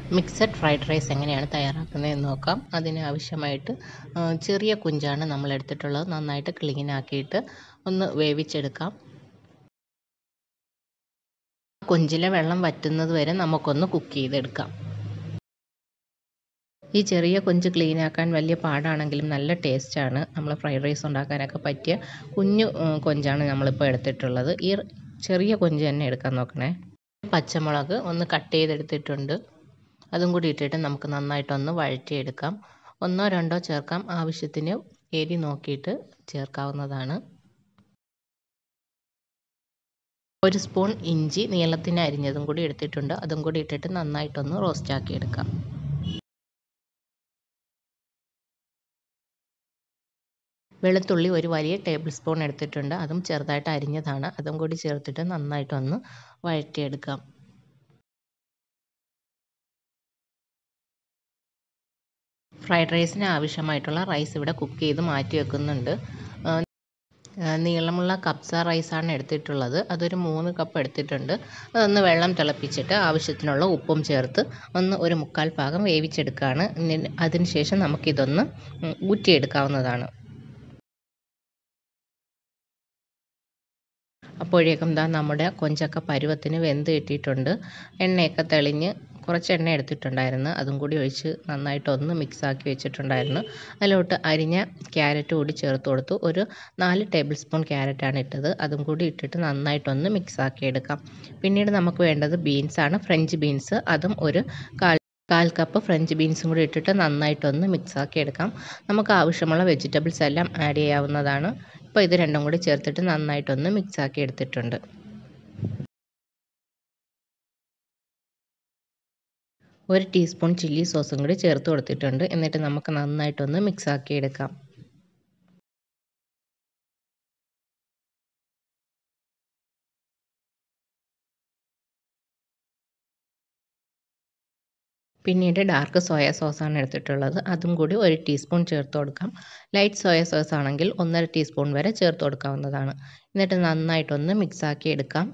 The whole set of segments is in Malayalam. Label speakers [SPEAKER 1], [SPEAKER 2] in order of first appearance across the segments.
[SPEAKER 1] മിക്സഡ് ഫ്രൈഡ് റൈസ് എങ്ങനെയാണ് തയ്യാറാക്കുന്നതെന്ന് നോക്കാം അതിന് ആവശ്യമായിട്ട് ചെറിയ കുഞ്ചാണ് നമ്മൾ എടുത്തിട്ടുള്ളത് നന്നായിട്ട് ക്ലീൻ ആക്കിയിട്ട് ഒന്ന് വേവിച്ചെടുക്കാം കുഞ്ചിലെ വെള്ളം വറ്റുന്നത് വരെ നമുക്കൊന്ന് കുക്ക് ചെയ്തെടുക്കാം ഈ ചെറിയ കൊഞ്ച് ക്ലീൻ ആക്കാൻ വലിയ പാടാണെങ്കിലും നല്ല ടേസ്റ്റാണ് നമ്മൾ ഫ്രൈഡ് റൈസ് ഉണ്ടാക്കാനൊക്കെ പറ്റിയ കുഞ്ഞു കൊഞ്ചാണ് നമ്മളിപ്പോൾ എടുത്തിട്ടുള്ളത് ഈ ചെറിയ കൊഞ്ച് തന്നെ എടുക്കാൻ നോക്കണേ പച്ചമുളക് ഒന്ന് കട്ട് ചെയ്തെടുത്തിട്ടുണ്ട് അതും കൂടി ഇട്ടിട്ട് നമുക്ക് നന്നായിട്ടൊന്ന് വഴറ്റിയെടുക്കാം ഒന്നോ രണ്ടോ ചേർക്കാം ആവശ്യത്തിന് എരി നോക്കിയിട്ട് ചേർക്കാവുന്നതാണ് ഒരു സ്പൂൺ ഇഞ്ചി നീളത്തിന് അരിഞ്ഞതും കൂടി എടുത്തിട്ടുണ്ട് അതും കൂടി ഇട്ടിട്ട് നന്നായിട്ടൊന്ന് റോസ്റ്റാക്കി എടുക്കാം വെളുത്തുള്ളി ഒരു വലിയ ടേബിൾ സ്പൂൺ എടുത്തിട്ടുണ്ട് അതും ചെറുതായിട്ട് അരിഞ്ഞതാണ് അതും കൂടി ചേർത്തിട്ട് നന്നായിട്ടൊന്ന് വഴറ്റിയെടുക്കാം ഫ്രൈഡ് റൈസിന് ആവശ്യമായിട്ടുള്ള റൈസ് ഇവിടെ കുക്ക് ചെയ്ത് മാറ്റി വെക്കുന്നുണ്ട് നീളമുള്ള കപ്സ റൈസാണ് എടുത്തിട്ടുള്ളത് അതൊരു മൂന്ന് കപ്പ് എടുത്തിട്ടുണ്ട് അതൊന്ന് വെള്ളം തിളപ്പിച്ചിട്ട് ആവശ്യത്തിനുള്ള ഉപ്പും ചേർത്ത് ഒന്ന് ഒരു മുക്കാൽ ഭാഗം വേവിച്ചെടുക്കുകയാണ് അതിനുശേഷം നമുക്കിതൊന്ന് ഊറ്റിയെടുക്കാവുന്നതാണ് അപ്പോഴേക്കും ദാ നമ്മുടെ കൊഞ്ചൊക്കെ പരുവത്തിന് വെന്ത് കിട്ടിയിട്ടുണ്ട് എണ്ണയൊക്കെ തെളിഞ്ഞ് കുറച്ച് എണ്ണ എടുത്തിട്ടുണ്ടായിരുന്നു അതും കൂടി ഒഴിച്ച് നന്നായിട്ടൊന്ന് മിക്സാക്കി വെച്ചിട്ടുണ്ടായിരുന്നു അതിലോട്ട് അരിഞ്ഞ ക്യാരറ്റ് കൂടി ചേർത്ത് കൊടുത്തു ഒരു നാല് ടേബിൾ സ്പൂൺ ക്യാരറ്റാണ് ഇട്ടത് അതും കൂടി ഇട്ടിട്ട് നന്നായിട്ടൊന്ന് മിക്സാക്കി എടുക്കാം പിന്നീട് നമുക്ക് വേണ്ടത് ബീൻസാണ് ഫ്രഞ്ച് ബീൻസ് അതും ഒരു കാൽ കാൽ കപ്പ് ഫ്രഞ്ച് ബീൻസും കൂടി ഇട്ടിട്ട് നന്നായിട്ടൊന്ന് മിക്സാക്കി എടുക്കാം നമുക്ക് ആവശ്യമുള്ള വെജിറ്റബിൾസ് എല്ലാം ആഡ് ചെയ്യാവുന്നതാണ് ഇപ്പോൾ ഇത് രണ്ടും കൂടി ചേർത്തിട്ട് നന്നായിട്ടൊന്ന് മിക്സാക്കി എടുത്തിട്ടുണ്ട് ഒരു ടീസ്പൂൺ ചില്ലി സോസും കൂടി ചേർത്ത് കൊടുത്തിട്ടുണ്ട് എന്നിട്ട് നമുക്ക് നന്നായിട്ടൊന്ന് മിക്സാക്കി എടുക്കാം പിന്നീട് ഡാർക്ക് സോയ സോസാണ് എടുത്തിട്ടുള്ളത് അതും കൂടി ഒരു ടീസ്പൂൺ ചേർത്ത് കൊടുക്കാം ലൈറ്റ് സോയ സോസ് ആണെങ്കിൽ ഒന്നര ടീസ്പൂൺ വരെ ചേർത്ത് കൊടുക്കാവുന്നതാണ് എന്നിട്ട് നന്നായിട്ടൊന്ന് മിക്സാക്കി എടുക്കാം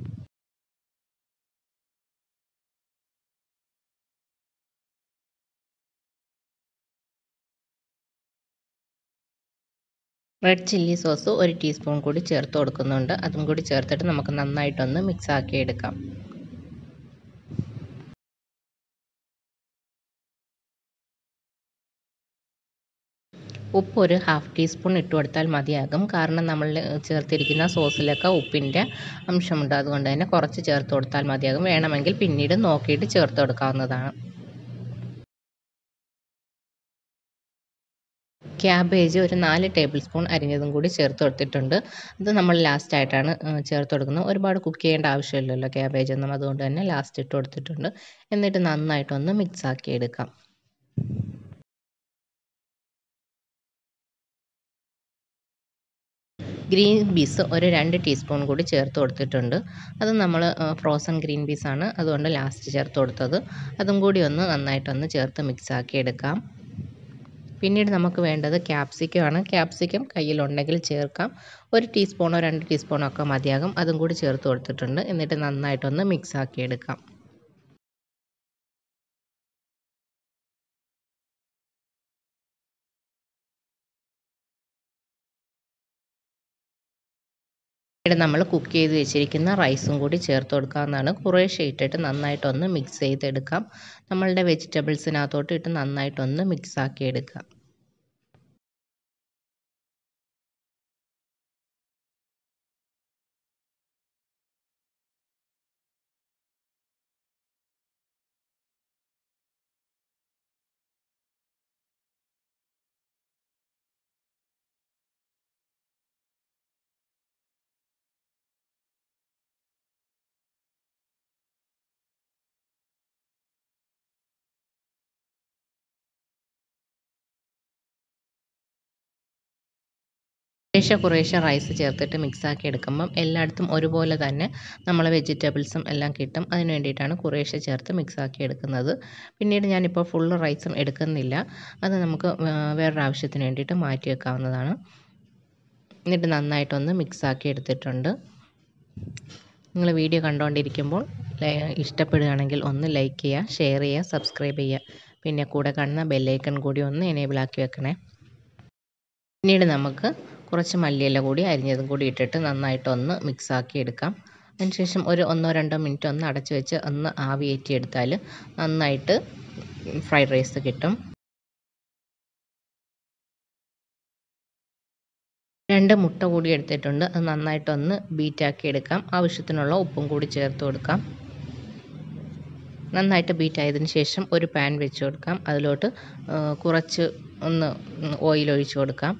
[SPEAKER 1] റെഡ് ചില്ലി സോസ് ഒരു ടീസ്പൂൺ കൂടി ചേർത്ത് കൊടുക്കുന്നുണ്ട് അതും കൂടി ചേർത്തിട്ട് നമുക്ക് നന്നായിട്ടൊന്ന് മിക്സാക്കി എടുക്കാം ഉപ്പ് ഒരു ഹാഫ് ടീസ്പൂൺ ഇട്ട് കൊടുത്താൽ മതിയാകും കാരണം നമ്മൾ ചേർത്തിരിക്കുന്ന സോസിലൊക്കെ ഉപ്പിൻ്റെ അംശമുണ്ട് അതുകൊണ്ട് തന്നെ കുറച്ച് ചേർത്ത് കൊടുത്താൽ മതിയാകും വേണമെങ്കിൽ പിന്നീട് നോക്കിയിട്ട് ചേർത്ത് കൊടുക്കാവുന്നതാണ് ക്യാബേജ് ഒരു നാല് ടേബിൾ സ്പൂൺ അരിഞ്ഞതും കൂടി ചേർത്ത് കൊടുത്തിട്ടുണ്ട് അത് നമ്മൾ ലാസ്റ്റ് ആയിട്ടാണ് ചേർത്ത് കൊടുക്കുന്നത് ഒരുപാട് കുക്ക് ചെയ്യേണ്ട ആവശ്യമില്ലല്ലോ ക്യാബേജ് ഒന്നും അതുകൊണ്ട് തന്നെ ലാസ്റ്റ് ഇട്ട് കൊടുത്തിട്ടുണ്ട് എന്നിട്ട് നന്നായിട്ടൊന്ന് മിക്സ് ആക്കി എടുക്കാം ഗ്രീൻ പീസ് ഒരു രണ്ട് ടീസ്പൂൺ കൂടി ചേർത്ത് കൊടുത്തിട്ടുണ്ട് അത് നമ്മൾ ഫ്രോസൺ ഗ്രീൻ പീസാണ് അതുകൊണ്ട് ലാസ്റ്റ് ചേർത്ത് കൊടുത്തത് അതും കൂടി ഒന്ന് നന്നായിട്ടൊന്ന് ചേർത്ത് മിക്സാക്കി എടുക്കാം പിന്നീട് നമുക്ക് വേണ്ടത് ക്യാപ്സിക്കം ആണ് ക്യാപ്സിക്കം കയ്യിലുണ്ടെങ്കിൽ ചേർക്കാം ഒരു ടീസ്പൂണോ രണ്ട് ടീസ്പൂണോ ഒക്കെ മതിയാകും അതും കൂടി ചേർത്ത് കൊടുത്തിട്ടുണ്ട് എന്നിട്ട് നന്നായിട്ടൊന്ന് മിക്സാക്കി എടുക്കാം പിന്നീട് നമ്മൾ കുക്ക് ചെയ്ത് വെച്ചിരിക്കുന്ന റൈസും കൂടി ചേർത്ത് കൊടുക്കാവുന്നതാണ് കുറേശ്ശെ ഇട്ടിട്ട് നന്നായിട്ടൊന്ന് മിക്സ് ചെയ്തെടുക്കാം നമ്മളുടെ വെജിറ്റബിൾസിനകത്തോട്ട് ഇട്ട് നന്നായിട്ടൊന്ന് മിക്സ് ആക്കി എടുക്കാം കുറേശ്ശെ കുറേശ്ശെ റൈസ് ചേർത്തിട്ട് മിക്സാക്കി എടുക്കുമ്പം എല്ലായിടത്തും ഒരുപോലെ തന്നെ നമ്മൾ വെജിറ്റബിൾസും എല്ലാം കിട്ടും അതിന് വേണ്ടിയിട്ടാണ് കുറേശ്ശെ ചേർത്ത് മിക്സാക്കി എടുക്കുന്നത് പിന്നീട് ഞാനിപ്പോൾ ഫുള്ള് റൈസും എടുക്കുന്നില്ല അത് നമുക്ക് വേറൊരു ആവശ്യത്തിന് വേണ്ടിയിട്ട് മാറ്റി വെക്കാവുന്നതാണ് എന്നിട്ട് നന്നായിട്ടൊന്ന് മിക്സാക്കി എടുത്തിട്ടുണ്ട് നിങ്ങൾ വീഡിയോ കണ്ടുകൊണ്ടിരിക്കുമ്പോൾ ഇഷ്ടപ്പെടുകയാണെങ്കിൽ ഒന്ന് ലൈക്ക് ചെയ്യുക ഷെയർ ചെയ്യുക സബ്സ്ക്രൈബ് ചെയ്യുക പിന്നെ കൂടെ കാണുന്ന ബെല്ലൈക്കൺ കൂടി ഒന്ന് എനേബിൾ ആക്കി വെക്കണേ പിന്നീട് നമുക്ക് കുറച്ച് മല്ലിയില കൂടി അരിഞ്ഞതും കൂടി ഇട്ടിട്ട് നന്നായിട്ടൊന്ന് മിക്സാക്കി എടുക്കാം അതിനുശേഷം ഒരു ഒന്നോ രണ്ടോ മിനിറ്റ് ഒന്ന് അടച്ചു വെച്ച് ഒന്ന് ആവി ഏറ്റിയെടുത്താൽ നന്നായിട്ട് ഫ്രൈഡ് റൈസ് കിട്ടും രണ്ട് മുട്ട കൂടി എടുത്തിട്ടുണ്ട് അത് നന്നായിട്ടൊന്ന് ബീറ്റാക്കി എടുക്കാം ആവശ്യത്തിനുള്ള ഉപ്പും കൂടി ചേർത്ത് കൊടുക്കാം നന്നായിട്ട് ബീറ്റ് ആയതിനു ശേഷം ഒരു പാൻ വെച്ച് കൊടുക്കാം അതിലോട്ട് കുറച്ച് ഒന്ന് ഓയിൽ ഒഴിച്ചു കൊടുക്കാം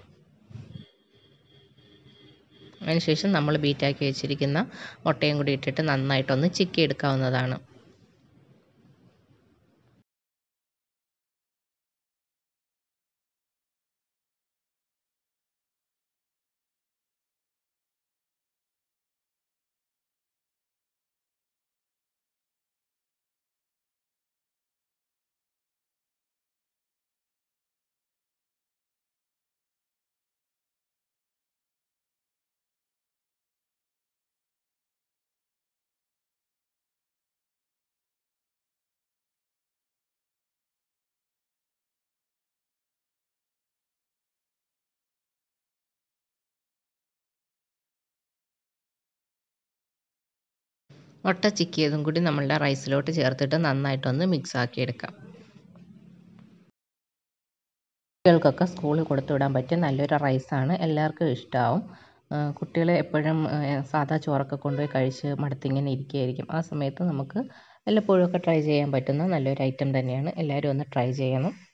[SPEAKER 1] അതിനുശേഷം നമ്മൾ ബീറ്റാക്കി വെച്ചിരിക്കുന്ന മുട്ടയും കൂടി ഇട്ടിട്ട് നന്നായിട്ടൊന്ന് ചിക്കി എടുക്കാവുന്നതാണ് മുട്ട ചിക്കിയതും കൂടി നമ്മളുടെ റൈസിലോട്ട് ചേർത്തിട്ട് നന്നായിട്ടൊന്ന് മിക്സ് ആക്കി എടുക്കാം കുട്ടികൾക്കൊക്കെ സ്കൂളിൽ കൊടുത്തു വിടാൻ പറ്റിയ നല്ലൊരു റൈസാണ് എല്ലാവർക്കും ഇഷ്ടമാവും കുട്ടികൾ എപ്പോഴും സാധാ ചോറൊക്കെ കൊണ്ടുപോയി കഴിച്ച് മടുത്തിങ്ങനെ ഇരിക്കുകയായിരിക്കും ആ സമയത്ത് നമുക്ക് വല്ലപ്പോഴും ഒക്കെ ട്രൈ ചെയ്യാൻ പറ്റുന്ന നല്ലൊരു ഐറ്റം തന്നെയാണ് എല്ലാവരും ഒന്ന് ട്രൈ ചെയ്യണം